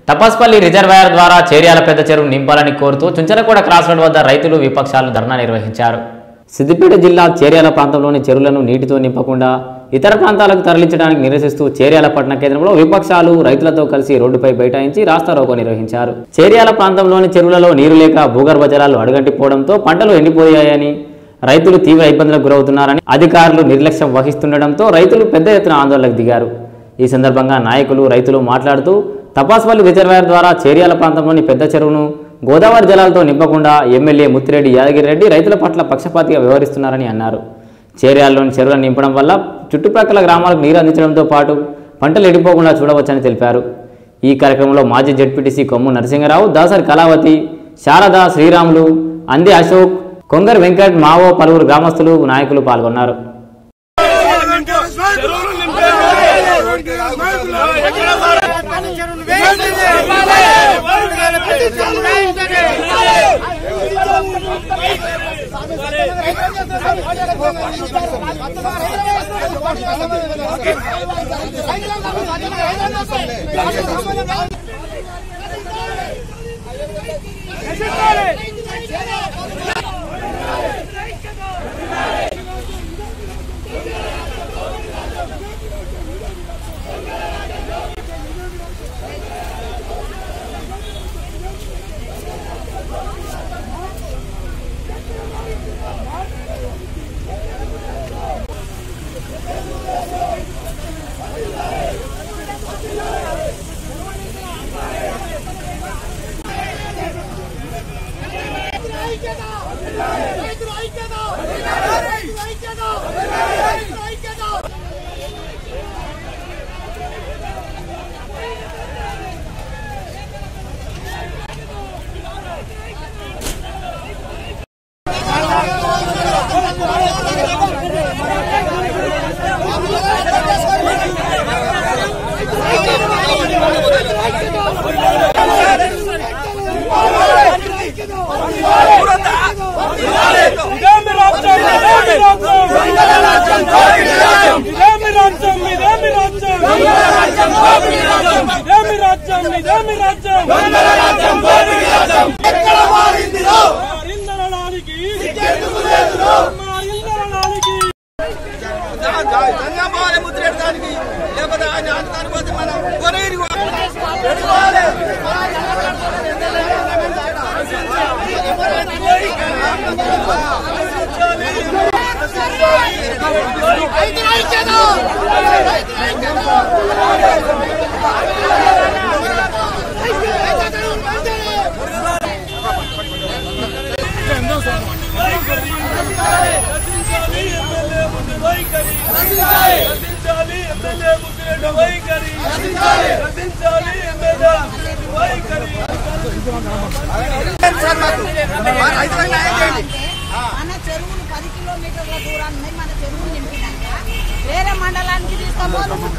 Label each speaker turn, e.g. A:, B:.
A: తపస్పల్లి reservoir ద్వారా చేర్యాల పెద్ద చెరువు నింపాలని కోరుతూ చుంచనకోట క్రాస్ రోడ్ వద్ద రైతులు విపక్షాలు ధర్నా నిర్వహించారు సిద్దిపేట జిల్లా చేర్యాల ప్రాంతంలోని చెరువులను నీటితో నింపకుండా ఇతర ప్రాంతాలకు తరలించడానికి నిరసిస్తూ చేర్యాల పట్టణ కేంద్రంలో విపక్షాలు రైతులతో కలిసి రోడ్డుపై బైఠాయించి రాస్తారోకో నిర్వహించారు చేర్యాల ప్రాంతంలోని చెరువులలో నీరు లేక భూగర్భ జలాలు అడుగంటిపోవడంతో పంటలు ఎండిపోయాయని రైతులు తీవ్ర ఇబ్బందులకు గురవుతున్నారని అధికారులు నిర్లక్ష్యం వహిస్తుండటంతో రైతులు పెద్ద ఎత్తున ఆందోళనకు దిగారు ఈ సందర్భంగా నాయకులు రైతులు మాట్లాడుతూ తపాస్పల్లి రిజర్వాయర్ ద్వారా చేర్యాల ప్రాంతంలోని పెద్ద చెరువును గోదావరి జలాలతో నింపకుండా ఎమ్మెల్యే ముత్తిరెడ్డి యాదగిరి రెడ్డి రైతుల పట్ల పక్షపాతిగా వ్యవహరిస్తున్నారని అన్నారు చేర్యాలలోని చెరువులను నింపడం వల్ల చుట్టుప్రక్కల గ్రామాలకు నీరు అందించడంతో పాటు పంటలు ఎండిపోకుండా చూడవచ్చని తెలిపారు ఈ కార్యక్రమంలో మాజీ జడ్పీటీసీ కొమ్ము నరసింహరావు దాసరి కళావతి శారద శ్రీరాములు అంది అశోక్ కొంగర్ వెంకట్ మావో పలువురు గ్రామస్తులు నాయకులు పాల్గొన్నారు
B: ఇదేమి రాజ్యం ఇదేమి రాజ్యం ఇదేమి రాజ్యం ఇదేమి రాజ్యం ఇదేమి రాజ్యం ఇదేమి రాజ్యం
C: ఎక్కడ మారిందిరో
B: మారిందనడానికి మారిందనడానికి
C: సంగమాల ముద్రెడడానికి లేకపోతే ఆయన అంటానికి పోతే మనం కొనేది పెట్టుకోవాలి
B: రచించాలి ఎమ్మెల్యే ముందు వైఖరి రచించాలి ఎమ్మెల్యే ముందు వైఖరి రచించాలి ఎమ్మెల్యే ముందు వైఖరి
C: రైతులకు న్యాయం చేయండి
D: మన చెరువులు పది కిలోమీటర్ల దూరాన్ని మన చెరువులు నింపినాక వేరే మండలానికి తీసుకొని